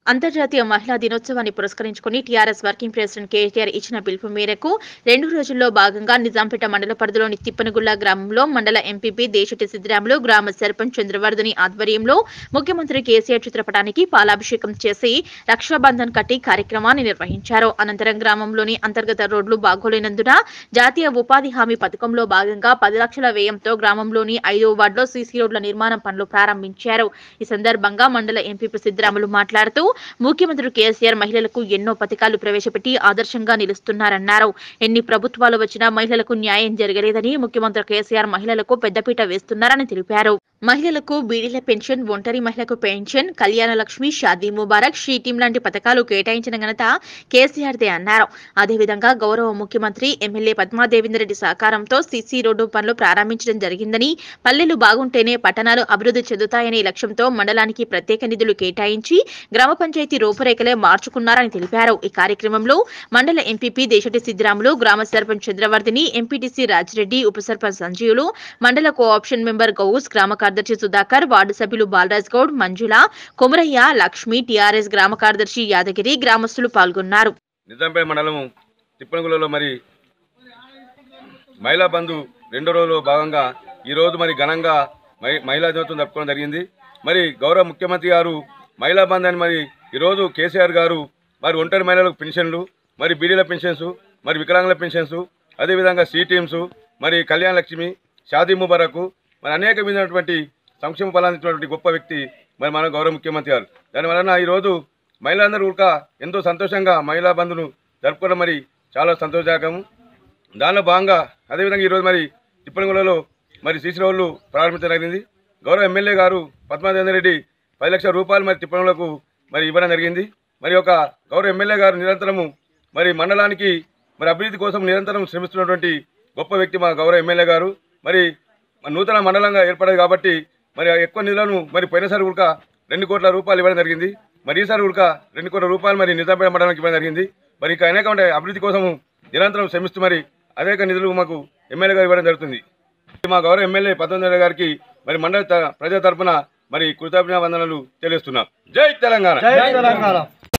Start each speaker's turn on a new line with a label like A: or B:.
A: అంతర్జాతీయ మహిళా దినోత్సవాన్ని పురస్కరించుకుని టీఆర్ఎస్ వర్కింగ్ ప్రెసిడెంట్ కేటీఆర్ ఇచ్చిన పిలుపు మేరకు రెండు రోజుల్లో భాగంగా నిజాంపేట మండల పరిధిలోని తిప్పనగుళ్ల గ్రామంలో మండల ఎంపీపీ దేశటి సిద్దిరాములు గ్రామ సర్పంచ్ చంద్రవర్ధని ఆధ్వర్యంలో ముఖ్యమంత్రి కేసీఆర్ చిత్రపటానికి పాలాభిషేకం చేసి రక్షాబంధన్ కట్టి కార్యక్రమాన్ని నిర్వహించారు అనంతరం గ్రామంలోని అంతర్గత రోడ్లు బాగోలేనందున జాతీయ ఉపాధి హామీ పథకంలో భాగంగా పది లక్షల వ్యయంతో గ్రామంలోని ఐదో వార్డులో సీసీ రోడ్ల నిర్మాణం పనులు ప్రారంభించారు ఈ సందర్భంగా మండల ఎంపీపీ సిద్దిరాములు మాట్లాడుతూ ముఖ్యమంత్రి కేసీఆర్ మహిళలకు ఎన్నో పథకాలు ప్రవేశపెట్టి ఆదర్శంగా నిలుస్తున్నారన్నారు ఎన్ని ప్రభుత్వాలు వచ్చినా మహిళలకు న్యాయం జరగలేదని ముఖ్యమంత్రి కేసీఆర్ మహిళలకు పెద్దపీట వేస్తున్నారని తెలిపారు మహిళలకు బీడీల పెన్షన్ ఒంటరి మహిళకు pension Kalyana Lakshmi Shaadi Mubarak she team లాంటి పథకాలు కేటాయించిన ఘనత కేసీఆర్దే అన్నారు అదేవిధంగా గౌరవ ముఖ్యమంత్రి ఎమ్మెల్యే పద్మాదేవేందర్ రెడ్డి సహకారంతో సీసీ రోడ్డు పనులు ప్రారంభించడం జరిగిందని పల్లెలు బాగుంటేనే పట్టణాలు అభివృద్ధి చెందుతాయనే లక్ష్యంతో మండలానికి ప్రత్యేక నిధులు కేటాయించి గ్రామ పంచాయతీ రూపురేఖలే మార్చుకున్నారని తెలిపారు ఈ కార్యక్రమంలో మండల ఎంపీపీ దేశటి సిద్దిరాములు గ్రామ సర్పంచ్ చంద్రవర్ధిని ఎంపీటీసీ రాజిరెడ్డి ఉప సర్పంచ్ సంజీవులు మండల కోఆప్షన్ మెంబర్ గౌస్ గ్రామ కార్యదర్శి సుధాకర్ వార్డు సభ్యులు బాలరాజ్ గౌడ్ మంజుల కొమరయ్య లక్ష్మి టీఆర్ఎస్ గ్రామ కార్యదర్శి యాదగిరి గ్రామస్తులు పాల్గొన్నారు
B: నిజాంపేట మండలం తిప్పనగులలో మరి మహిళా బంధు రెండో రోజులో భాగంగా ఈరోజు మరి ఘనంగా మహి- మహిళా దినోత్సవం జరుపుకోవడం జరిగింది మరి గౌరవ ముఖ్యమంత్రి గారు మహిళా బంధు అని మరి ఈరోజు కేసీఆర్ గారు మరి ఒంటరి మహిళలకు పెన్షన్లు మరి బీడీల పెన్షన్స్ మరి వికలాంగుల పెన్షన్స్ అదేవిధంగా సి టీమ్స్ మరి కళ్యాణ లక్ష్మి షాదీ ముబారకు మరి అనేక విధమైనటువంటి సంక్షేమ ఫలాన్ని ఇచ్చినటువంటి గొప్ప వ్యక్తి మరి మన గౌరవ ముఖ్యమంత్రి గారు దానివలన ఈరోజు మహిళలందరూ కూడా ఎంతో సంతోషంగా మహిళా బంధును జరుపుకోవడం మరి చాలా సంతోషదాయకము దానిలో భాగంగా అదేవిధంగా ఈరోజు మరి తిప్పనగూడలో మరి సీసీ రోడ్లు ప్రారంభించడం జరిగింది గౌరవ ఎమ్మెల్యే గారు పద్మాదేందర్ రెడ్డి పది లక్షల రూపాయలు మరి తిప్పనగూడకు మరి ఇవ్వడం జరిగింది మరి ఒక గౌరవ ఎమ్మెల్యే గారు నిరంతరము మరి మండలానికి మరి అభివృద్ధి కోసం నిరంతరం శ్రమిస్తున్నటువంటి గొప్ప వ్యక్తి మా గౌరవ ఎమ్మెల్యే గారు మరి మన నూతన మండలంగా ఏర్పడదు కాబట్టి మరి ఆ ఎక్కువ నిధులను మరి పోయినసారి కూడా రెండు కోట్ల రూపాయలు ఇవ్వడం జరిగింది మరి ఈసారి కూడా రెండు కోట్ల రూపాయలు మరి నిజాంపేట మండలానికి ఇవ్వడం జరిగింది మరి ఇక అనేక అభివృద్ధి కోసం నిరంతరం శ్రమిస్తూ మరి అనేక నిధులు మాకు ఎమ్మెల్యే గారు ఇవ్వడం జరుగుతుంది మా గౌరవ ఎమ్మెల్యే పద్మనాభ గారికి మరి మండల త- ప్రజల తరపున మరి కృతజ్ఞ వందనలు తెలియజేస్తున్నాం జై తెలంగాణ
C: జై తెలంగాణ